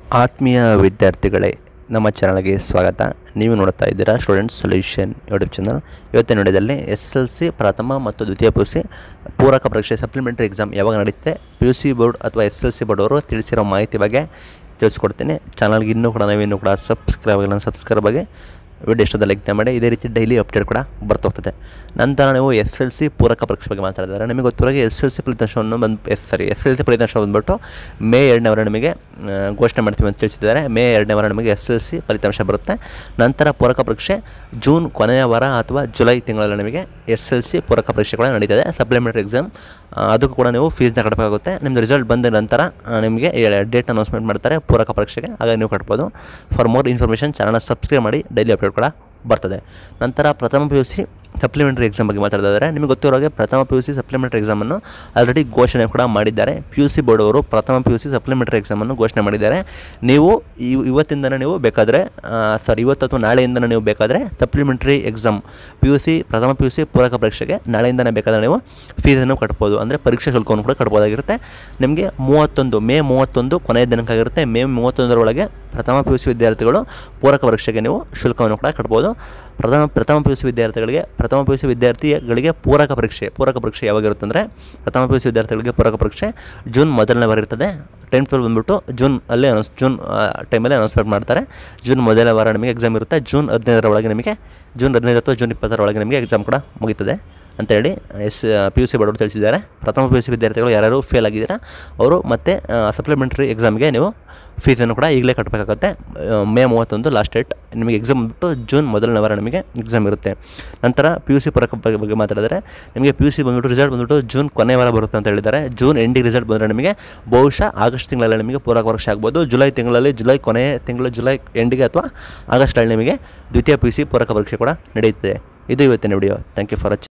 ಆತ್ಮೀಯ ವಿದ್ಯಾರ್ಥಿಗಳೇ ನಮ್ಮ ಚಾನಲ್ಗೆ ಸ್ವಾಗತ ನೀವು ನೋಡ್ತಾ ಇದ್ದೀರಾ ಸ್ಟೂಡೆಂಟ್ ಸೊಲ್ಯೂಷನ್ ಯೂಟ್ಯೂಬ್ ಚಾನಲ್ ಇವತ್ತಿನ ನೋಡಿದಲ್ಲಿ ಎಸ್ ಎಲ್ ಸಿ ಪ್ರಥಮ ಮತ್ತು ದ್ವಿತೀಯ ಪಿ ಯು ಸಿ ಪೂರಕ ಪರೀಕ್ಷೆ ಸಪ್ಲಿಮೆಂಟರಿ ಎಕ್ಸಾಮ್ ಯಾವಾಗ ನಡೆಯುತ್ತೆ ಪಿ ಯು ಸಿ ಬೋರ್ಡ್ ಅಥವಾ ಎಸ್ ಎಲ್ ಸಿ ಬೋರ್ಡ್ ಅವರು ತಿಳಿಸಿರೋ ಮಾಹಿತಿ ಬಗ್ಗೆ ತಿಳಿಸ್ಕೊಡ್ತೀನಿ ಚಾನಲ್ಗೆ ಇನ್ನೂ ಕೂಡ ನಾವಿನ್ನೂ ಕೂಡ ಸಬ್ಸ್ಕ್ರೈಬ್ ಆಗಿಲ್ಲ ಸಬ್ಸ್ಕ್ರೈಬ್ ಆಗಿ ವಿಡಿಯೋ ಇಷ್ಟದ ಲೈಕ್ ಮಾಡಿ ಇದೇ ರೀತಿ ಡೈಲಿ ಅಪ್ಡೇಟ್ ಕೂಡ ಬರ್ತಾ ಹೋಗ್ತದೆ ನಂತರ ನೀವು ಎಸ್ ಎಲ್ ಸಿ ಪೂರಕ ಪರೀಕ್ಷೆ ಬಗ್ಗೆ ಮಾತಾಡಿದ್ದಾರೆ ನಿಮಗೆ ಗೊತ್ತಿರೋಗೆ ಎಸ್ ಎಲ್ ಸಿ ಫಲಿತಾಂಶವನ್ನು ಬಂದು ಎಸ್ ಸರಿ ಎಸ್ ಎಲ್ ಸಿ ಫಲಿತಾಂಶ ಬಂದುಬಿಟ್ಟು ಮೇ ಎರಡನೇ ವಾರ ನಿಮಗೆ ಆ, ಘೋಷಣೆ ಮಾಡ್ತೀವಿ ಅಂತ ತಿಳಿಸಿದ್ದಾರೆ ಮೇ ಎರಡನೇ ವಾರ ನಿಮಗೆ ಎಸ್ ಎಲ್ ಸಿ ಫಲಿತಾಂಶ ಬರುತ್ತೆ ನಂತರ ಪೂರಕ ಪರೀಕ್ಷೆ ಜೂನ್ ಕೊನೆಯ ವಾರ ಅಥವಾ ಜುಲೈ ತಿಂಗಳಲ್ಲಿ ನಿಮಗೆ ಎಸ್ ಎಲ್ ಸಿ ಪೂರಕ ಪರೀಕ್ಷೆ ಕೂಡ ನಡೀತದೆ ಸಪ್ಲಿಮೆಂಟರಿ ಎಕ್ಸಾಮ್ ಅದಕ್ಕೂ ಕೂಡ ನೀವು ಫೀಸ್ನ ಕಟ್ಟಬೇಕಾಗುತ್ತೆ ನಿಮ್ಮದು ರಿಸಲ್ಟ್ ಬಂದ ನಂತರ ಆ, ನಿಮಗೆ ಡೇಟ್ ಅನೌನ್ಸ್ಮೆಂಟ್ ಮಾಡ್ತಾರೆ ಪೂರಕ ಪರೀಕ್ಷೆಗೆ ಆಗ ನೀವು ಕಟ್ಬೋದು ಫಾರ್ ಮೋರ್ ಇನ್ಫಾರ್ಮೇಷನ್ ಚಾನಲ್ನ ಸಬ್ಸ್ಕ್ರೈಬ್ ಮಾಡಿ ಡೈಲಿ ಅಪ್ಡೇಟ್ ಕೂಡ ಬರ್ತದೆ ನಂತರ ಪ್ರಥಮ P U C supplementary exam ಬಗ್ಗೆ ಮಾತಾಡ್ತಿದ್ದಾರೆ ನಿಮಗೆ ಗೊತ್ತಿರೋ ಹಾಗೆ ಪ್ರಥಮ ಪಿ ಯು ಸಿ ಸಪ್ಲಿಮೆಂಟರಿ ಎಕ್ಸಾಮನ್ನು ಆಲ್ರೆಡಿ ಘೋಷಣೆ ಕೂಡ ಮಾಡಿದ್ದಾರೆ ಪಿ ಯು ಸಿ ಬೋರ್ಡ್ ಅವರು ಪ್ರಥಮ ಪಿ ಯು ಸಿ ಸಪ್ಲಿಮೆಂಟರಿ ಎಕ್ಸಾಮನ್ನು ಘೋಷಣೆ ಮಾಡಿದ್ದಾರೆ ನೀವು ಇವ್- ಇವತ್ತಿಂದನೇ ನೀವು ಬೇಕಾದರೆ ಸಾರಿ ಇವತ್ತು ಅಥವಾ ನಾಳೆಯಿಂದನೇ ನೀವು ಬೇಕಾದರೆ supplementary exam P U C ಪ್ರಥಮ ಪಿ ಯು ಸಿ ಪೂರಕ ಪರೀಕ್ಷೆಗೆ ನಾಳೆಯಿಂದನೇ ಬೇಕಾದರೆ ನೀವು ಫೀಸನ್ನು ಕಟ್ಬೋದು ಅಂದರೆ ಪರೀಕ್ಷೆ ಶುಲ್ಕವನ್ನು ಕೂಡ ಕಟ್ಬೋದಾಗಿರುತ್ತೆ ನಿಮಗೆ ಮೂವತ್ತೊಂದು ಮೇ ಮೂವತ್ತೊಂದು ಕೊನೆಯ ದಿನಾಂಕ ಆಗಿರುತ್ತೆ ಮೇ ಮೂವತ್ತೊಂದರೊಳಗೆ ಪ್ರಥಮ ಪಿ ಯು ಸಿ ವಿದ್ಯಾರ್ಥಿಗಳು ಪೂರಕ ಪರೀಕ್ಷೆಗೆ ನೀವು ಶುಲ್ಕವನ್ನು ಕೂಡ ಕಟ್ಬೋದು ಪ್ರಥಮ ಪ್ರಥಮ ಪಿ ಯು ಸಿ ವಿದ್ಯಾರ್ಥಿಗಳಿಗೆ ಪ್ರಥಮ ಪಿ ಯು ಸಿ ವಿದ್ಯಾರ್ಥಿಗಳಿಗೆ ಪೂರಕ ಪರೀಕ್ಷೆ ಪೂರಕ ಪರೀಕ್ಷೆ ಯಾವಾಗಿರುತ್ತೆ ಅಂದರೆ ಪ್ರಥಮ ಪಿ ಯು ಸಿ ವಿದ್ಯಾರ್ಥಿಗಳಿಗೆ ಪೂರಕ ಪರೀಕ್ಷೆ ಜೂನ್ ಮೊದಲನೇ ವಾರ ಇರ್ತದೆ ಟೆಂತ್ ಟ್ವೆಲ್ ಬಂದುಬಿಟ್ಟು ಜೂನ್ ಅಲ್ಲಿ ಅನೌನ್ಸ್ ಜೂನ್ ಟೈಮಲ್ಲಿ ಅನೌನ್ಸ್ಮೆಂಟ್ ಮಾಡ್ತಾರೆ ಜೂನ್ ಮೊದಲನೇ ವಾರ ನಿಮಗೆ ಎಕ್ಸಾಮ್ ಇರುತ್ತೆ ಜೂನ್ ಹದಿನೈದರ ಒಳಗೆ ನಿಮಗೆ ಜೂನ್ ಹದಿನೈದು ಅಥವಾ ಜೂನ್ ಇಪ್ಪತ್ತರ ಒಳಗೆ ನಿಮಗೆ ಎಕ್ಸಾಮ್ ಕೂಡ ಮುಗೀತದೆ ಅಂತೇಳಿ ಎಸ್ ಪಿ ಯು ಸಿ ಬೋರ್ಡವರು ತಿಳಿಸಿದ್ದಾರೆ ಪ್ರಥಮ ಪಿ ಯು ಸಿ ವಿದ್ಯಾರ್ಥಿಗಳು ಯಾರ್ಯಾರು ಫೇಲ್ ಆಗಿದ್ದೀರಾ ಅವರು ಮತ್ತೆ ಸಪ್ಲಿಮೆಂಟ್ರಿ ಎಕ್ಸಾಮ್ಗೆ ನೀವು ಫೀಸನ್ನು ಕೂಡ ಈಗಲೇ ಕಟ್ಟಬೇಕಾಗುತ್ತೆ ಮೇ ಮೂವತ್ತೊಂದು ಲಾಸ್ಟ್ ಡೇಟ್ ನಿಮಗೆ ಎಕ್ಸಾಮ್ ಬಂದ್ಬಿಟ್ಟು ಜೂನ್ ಮೊದಲನೇ ವಾರ ನಿಮಗೆ ಎಕ್ಸಾಮ್ ಇರುತ್ತೆ ನಂತರ ಪಿ ಯು ಸಿ ಪೂರಕ ಬಗ್ಗೆ ಬಗ್ಗೆ ಮಾತಾಡಿದರೆ ನಿಮಗೆ ಪಿ ಯು ಸಿ ಬಂದ್ಬಿಟ್ಟು ರಿಸಲ್ಟ್ ಬಂದ್ಬಿಟ್ಟು ಜೂನ್ ಕೊನೆ ವಾರ ಬರುತ್ತೆ ಅಂತ ಹೇಳಿದ್ದಾರೆ ಜೂನ್ ಎಂಡಿಗೆ ರಿಸಲ್ಟ್ ಬಂದರೆ ನಿಮಗೆ ಬಹುಶಃ ಆಗಸ್ಟ್ ತಿಂಗಳಲ್ಲಿ ನಿಮಗೆ ಪೂರಕ ಪರೀಕ್ಷೆ ಆಗ್ಬೋದು ಜುಲೈ ತಿಂಗಳಲ್ಲಿ ಜುಲೈ ಕೊನೆಯ ತಿಂಗಳು ಜುಲೈ ಎಂಡಿಗೆ ಅಥವಾ ಆಗಸ್ಟಲ್ಲಿ ನಿಮಗೆ ದ್ವಿತೀಯ ಪಿ ಯು ಸಿ ಪೂರಕ ಪರೀಕ್ಷೆ ಕೂಡ ನಡೆಯುತ್ತದೆ ಇದು ಇವತ್ತಿನ video thank you for watching